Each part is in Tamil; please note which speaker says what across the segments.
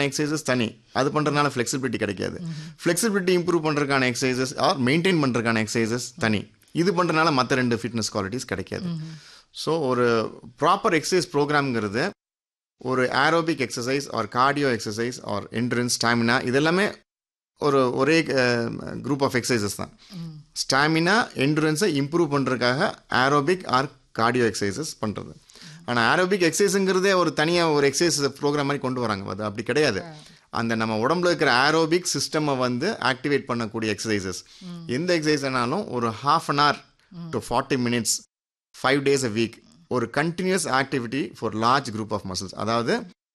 Speaker 1: பண்ணுறதுக்கான எக்ஸசைசஸ் தனி அது பண்ணுறதுனால ஃப்ளெக்சிபிலிட்டி கிடைக்காது ஃப்ளெக்சிபிலிட்டி இம்ப்ரூவ் பண்ணுறதுக்கான எக்ஸசைசஸ் ஆர் மெயின்டைன் பண்ணுறதுக்கான எக்ஸசைசஸ் தனி இது பண்ணுறதுனால மற்ற ரெண்டு ஃபிட்னஸ் குவாலிட்டிஸ் கிடைக்காது ஸோ ஒரு ப்ராப்பர் எக்ஸசைஸ் ப்ரோக்ராம்ங்கிறது ஒரு aerobic exercise or cardio exercise or endurance stamina இதெல்லாமே ஒரு ஒரே குரூப் ஆஃப் எக்ஸசைசஸ் தான் ஸ்டாமினா என்ட்ரன்ஸை இம்ப்ரூவ் பண்ணுறதுக்காக ஏரோபிக் ஆர் கார்டியோ எக்ஸசைசஸ் பண்ணுறது ஆனால் ஏரோபிக் எக்ஸசைஸுங்கிறதே ஒரு தனியாக ஒரு எக்ஸசைஸ் ப்ரோக்ராம் மாதிரி கொண்டு வராங்க அது அப்படி கிடையாது அந்த நம்ம உடம்புல இருக்கிற ஏரோபிக் சிஸ்டமை வந்து ஆக்டிவேட் பண்ணக்கூடிய எக்ஸசைசஸ் எந்த எக்ஸசைஸ்னாலும் ஒரு half an hour to forty minutes five days a week ஒரு continuous activity for large group of muscles அதாவது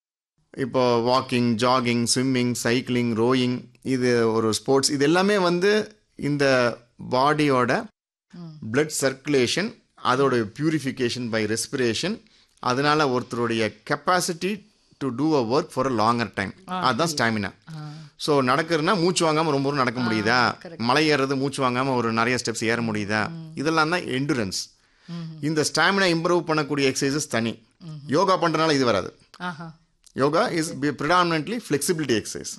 Speaker 1: இப்போ walking jogging swimming cycling rowing இது ஒரு ஸ்போர்ட்ஸ் இது எல்லாமே வந்து இந்த பாடியோட பிளட் சர்க்குலேஷன் அதோட பியூரிஃபிகேஷன் பை ரெஸ்பிரேஷன் அதனால ஒருத்தருடைய capacity to do a work for a longer time அதுதான் ஸ்டாமினா ஸோ நடக்கிறதுனா மூச்சு வாங்காமல் ரொம்ப தூரம் நடக்க முடியுதா மலை ஏறுறது மூச்சு வாங்காமல் ஒரு நிறைய ஸ்டெப்ஸ் ஏற முடியுதா இதெல்லாம் தான் எண்டுரன்ஸ் இந்த ஸ்டாமினா இம்ப்ரூவ் பண்ணக்கூடிய எக்ஸசைசஸ் தனி யோகா பண்ணுறதுனால இது வராது
Speaker 2: ஆஹா
Speaker 1: yoga is predominantly flexibility exercise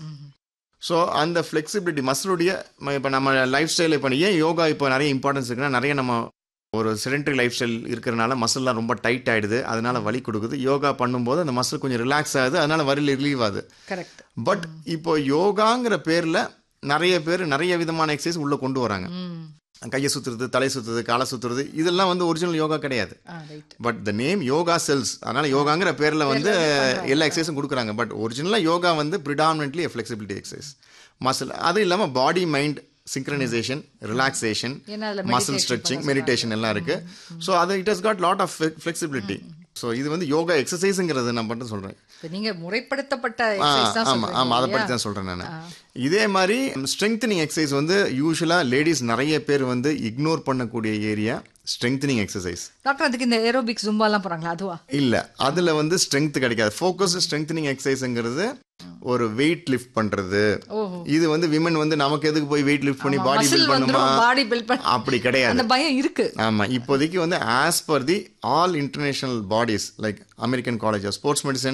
Speaker 1: so அந்த ஃப்ளெக்சிபிலிட்டி மசிலுடைய இப்போ நம்ம லைஃப் ஸ்டைல் இப்போ ஏன் யோகா இப்போ நிறைய இம்பார்ட்டன்ஸ் இருக்குன்னா நிறைய நம்ம ஒரு செடென்டரி லைஃப் ஸ்டைல் இருக்கிறனால மசில்லாம் ரொம்ப டைட் ஆகிடுது அதனால வலி கொடுக்குது யோகா பண்ணும்போது அந்த மசில் கொஞ்சம் ரிலாக்ஸ் ஆகுது அதனால வலி ரிலீவ் ஆகுது
Speaker 2: கரெக்ட்
Speaker 1: பட் இப்போ யோகாங்கிற பேரில் நிறைய பேர் நிறைய விதமான எக்ஸசைஸ் உள்ளே கொண்டு வராங்க
Speaker 2: ம்
Speaker 1: கையை சுற்றுறது தலை சுற்றுறது காலை சுற்றுறது இதெல்லாம் வந்து ஒரிஜினல் யோகா கிடையாது
Speaker 2: ah right
Speaker 1: but the name yoga sells அதனால யோகாங்கிற பேரில் வந்து எல்லா எக்ஸசைஸும் கொடுக்குறாங்க பட் ஒரிஜினலாக யோகா வந்து ப்ரிடாமினென்ட்லி ஃப்ளெக்சிபிலிட்டி எக்ஸசைஸ் மசில் அது இல்லாமல் பாடி மைண்ட் சிங்க்ரனைசேஷன் ரிலாக்ஸேஷன்
Speaker 2: ஏன்னா அதுல
Speaker 1: மசில்
Speaker 2: meditation
Speaker 1: ஸ்ட்ரெச்சிங் மெடிடேஷன் எல்லாம் இருக்கு ஸோ அது it has got lot of flexibility so இது வந்து யோகா எக்ஸசைஸுங்கிறது நான் மட்டும் சொல்கிறேன்
Speaker 2: இப்ப நீங்க முறைப்படுத்தப்பட்ட exercise தான்
Speaker 1: ஆமாம் ஆமாம் அதை பற்றி
Speaker 2: சொல்றீங்க
Speaker 1: தான் சொல்கிறேன் நான் இதே மாதிரி ஸ்ட்ரெங்தனிங் எக்ஸசைஸ் வந்து யூஸ்வலாக லேடிஸ் நிறைய பேர் வந்து இக்னோர் பண்ணக்கூடிய ஏரியா ஸ்ட்ரெங்தனிங் எக்ஸசைஸ்
Speaker 2: டாக்டர் அதுக்கு இந்த ஏரோபிக் ஜும்பாலாம் போறாங்களா அதுவா
Speaker 1: இல்ல அதுல வந்து ஸ்ட்ரென்த் கிடைக்காது ஃபோக்கஸ் ஸ்ட்ரெங்தனிங் எக்ஸசைஸ்ங்கிறது ஒரு வெயிட் லிஃப்ட் பண்றது
Speaker 2: ஓஹோ
Speaker 1: இது வந்து விமன் வந்து நமக்கு எதுக்கு போய் வெயிட் லிஃப்ட் பண்ணி பாடி
Speaker 2: மசில்
Speaker 1: பில்ட் பண்ணுமா
Speaker 2: வந்துரும் பாடி பில்ட் பண்ண
Speaker 1: அப்படி கிடையாது
Speaker 2: அந்த பயம் இருக்கு
Speaker 1: ஆமா இப்போதைக்கு வந்து as per the all international bodies like American College of Sports Medicine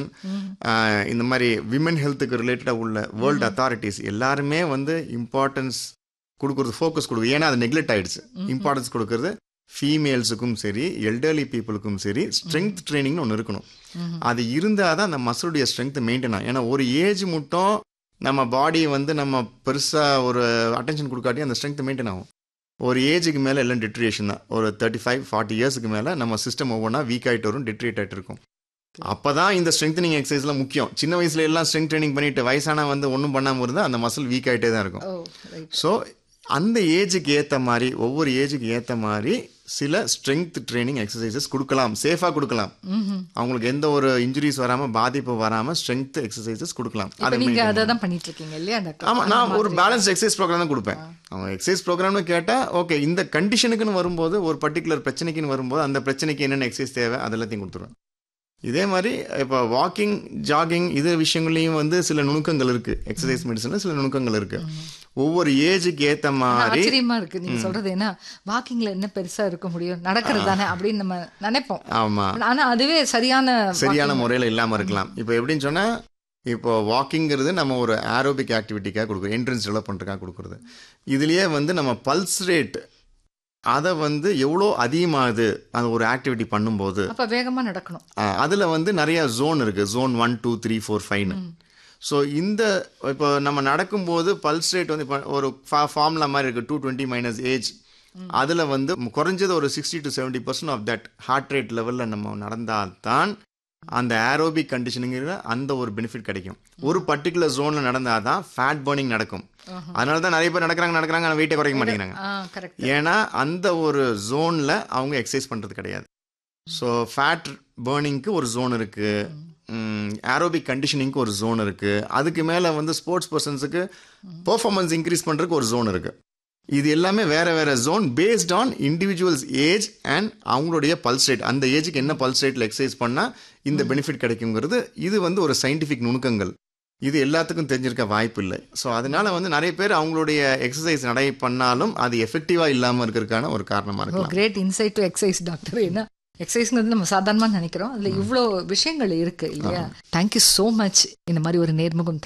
Speaker 1: இந்த மாதிரி விமன் ஹெல்த்துக்கு ரிலேட்டடாக உள்ள வேர்ல்டு அத்தாரிட்டிஸ் எல்லாருமே வந்து இம்பார்ட்டன்ஸ் கொடுக்குறது ஃபோக்கஸ் கொடுக்குது ஏன்னா அது நெக்லெக்ட் ஆயிடுச்சு இம்பார்ட்டன்ஸ் கொடுக்கறது ஃபீமேல்ஸுக்கும் சரி எல்டர்லி பீப்புளுக்கும் சரி ஸ்ட்ரென்த் ட்ரைனிங்னு ஒன்று இருக்கணும் அது இருந்தால் தான் அந்த மசிலுடைய ஸ்ட்ரென்த் மெயின்டைன் ஆகும் ஏன்னா ஒரு ஏஜ் மட்டும் நம்ம பாடி வந்து நம்ம பெருசாக ஒரு அட்டென்ஷன் கொடுக்காட்டி அந்த ஸ்ட்ரென்த் மெயின்டைன் ஆகும் ஒரு ஏஜுக்கு மேலே எல்லாம் டிட்ரியேஷன் தான் ஒரு தேர்ட்டி ஃபைவ் ஃபார்ட்டி இயர்ஸுக்கு மேலே நம்ம சிஸ்டம் ஒவ்வொன்றா வீக் ஆகிட்டு வரும் டிட்ரியேட் ஆகிட்டு இருக்கும் அப்போ தான் இந்த ஸ்ட்ரென்த்னிங் எக்ஸசைஸ்லாம் முக்கியம் சின்ன வயசுல எல்லாம் ஸ்ட்ரென்த் ட்ரைனிங் பண்ணிட்டு வயசானா வந்து ஒன்றும் பண்ணாமல் இருந்தால் அந்த மசில் வீக் ஆகிட்டே தான் இருக்கும்
Speaker 2: ஓ ரைட்
Speaker 1: ஸோ அந்த ஏஜுக்கு ஏற்ற மாதிரி ஒவ்வொரு ஏஜுக்கு ஏற்ற மாதிரி சில ஸ்ட்ரென்த் ட்ரைனிங் எக்ஸசைசஸ் கொடுக்கலாம் சேஃபாக கொடுக்கலாம் அவங்களுக்கு எந்த ஒரு இன்ஜுரிஸ் வராமல் பாதிப்பு வராமல் ஸ்ட்ரென்த் எக்ஸசைசஸ் கொடுக்கலாம்
Speaker 2: இப்ப
Speaker 1: அது
Speaker 2: நீங்க அதை தான் பண்ணிட்டு இருக்கீங்க இல்லையா டாக்டர்
Speaker 1: ஆமாம் நான் ஒரு பேலன்ஸ் எக்ஸசைஸ் ப்ரோக்ராம் தான் கொடுப்பேன் அவங்க எக்ஸசைஸ் ப்ரோக்ராம்னு கேட்டால் ஓகே இந்த கண்டிஷனுக்குன்னு வரும்போது ஒரு பர்டிகுலர் பிரச்சனைக்குன்னு வரும்போது அந்த பிரச்சனைக்கு என்னென்ன எக்ஸசைஸ் தேவை அது எல்லாத்தையும் கொடுத்துருவேன் இதே மாதிரி இப்போ வாக்கிங் ஜாகிங் இது விஷயங்கள்லையும் வந்து சில நுணுக்கங்கள் இருக்கு எக்ஸசைஸ் மெடிசனில் சில நுணுக்கங்கள் இருக்கு ஒவ்வொரு ஏஜுக்கு ஏற்ற மாதிரி
Speaker 2: ஆச்சரியமா இருக்கு நீங்க சொல்றது என்ன வாக்கிங்ல என்ன பெருசா இருக்க முடியும் நடக்கிறது தானே அப்படின்னு நம்ம நினைப்போம்
Speaker 1: ஆமாம்
Speaker 2: ஆனா அதுவே சரியான
Speaker 1: சரியான முறையில் இல்லாமல் இருக்கலாம் இப்போ எப்படின்னு சொன்னால் இப்போ வாக்கிங்கிறது நம்ம ஒரு ஏரோபிக் ஆக்டிவிட்டிக்காக கொடுக்குறோம் என்ட்ரன்ஸ் டெவலப் பண்ணுறதுக்காக கொடுக்குறது இதுலேயே வந்து நம்ம பல்ஸ் ரேட் அதை வந்து எவ்வளோ அதிகமாகுது அது ஒரு ஆக்டிவிட்டி பண்ணும்போது
Speaker 2: அப்ப வேகமா நடக்கணும்
Speaker 1: அதில் வந்து நிறைய ஜோன் இருக்குது zone one two three four ஃபைவ்னு ஸோ இந்த இப்போ நம்ம நடக்கும்போது பல்ஸ் ரேட் வந்து இப்போ ஒரு ஃபார்முலா மாதிரி இருக்குது டூ டுவெண்ட்டி மைனஸ் ஏஜ் அதில் வந்து குறைஞ்சது ஒரு sixty to seventy percent of that heart rate லெவலில் நம்ம நடந்தால் தான் அந்த ஏரோபிக் கண்டிஷனுங்கிற அந்த ஒரு பெனிஃபிட் கிடைக்கும் ஒரு பர்டிகுலர் ஜோனில் நடந்தால் தான் ஃபேட் பர்னிங் நடக்கும் அதனால தான் நிறைய பேர் நடக்கிறாங்க நடக்கிறாங்க ஆனால் வெயிட்டை குறைக்க மாட்டேங்கிறாங்க
Speaker 2: ஆ கரெக்ட்
Speaker 1: ஏன்னா அந்த ஒரு ஜோனில் அவங்க எக்ஸசைஸ் பண்ணுறது கிடையாது ஸோ ஃபேட் பேர்னிங்க்கு ஒரு ஜோன் இருக்குது ஏரோபிக் கண்டிஷனிங்க்கு ஒரு ஜோன் இருக்குது அதுக்கு மேலே வந்து ஸ்போர்ட்ஸ் பர்சன்ஸுக்கு பெர்ஃபார்மன்ஸ் இன்க்ரீஸ் பண்ணுறதுக்கு ஒரு ஜோன் இருக்குது இது எல்லாமே வேற வேற zone based on individuals age and அவங்களுடைய பல்ஸ் ரேட் அந்த ஏஜுக்கு என்ன பல்ஸ் ரேட்டில் எக்ஸசைஸ் பண்ணால் இந்த பெனிஃபிட் கிடைக்குங்கிறது இது வந்து ஒரு சயின்டிஃபிக் நுணுக்கங்கள் இது எல்லாத்துக்கும் தெரிஞ்சிருக்க வாய்ப்பு இல்லை ஸோ அதனால வந்து நிறைய பேர் அவங்களுடைய எக்ஸசைஸ் நடை பண்ணாலும் அது எஃபெக்டிவாக இல்லாமல் இருக்கிறதுக்கான ஒரு காரணமாக இருக்கலாம்
Speaker 2: great insight to exercise doctor ஏன்னா எக்ஸசைஸ்ங்கிறது நம்ம சாதாரணமாக நினைக்கிறோம் அதில் இவ்வளோ விஷயங்கள் இருக்கு இல்லையா தேங்க்யூ ஸோ மச் இந்த மாதிரி ஒரு நேர்முகம்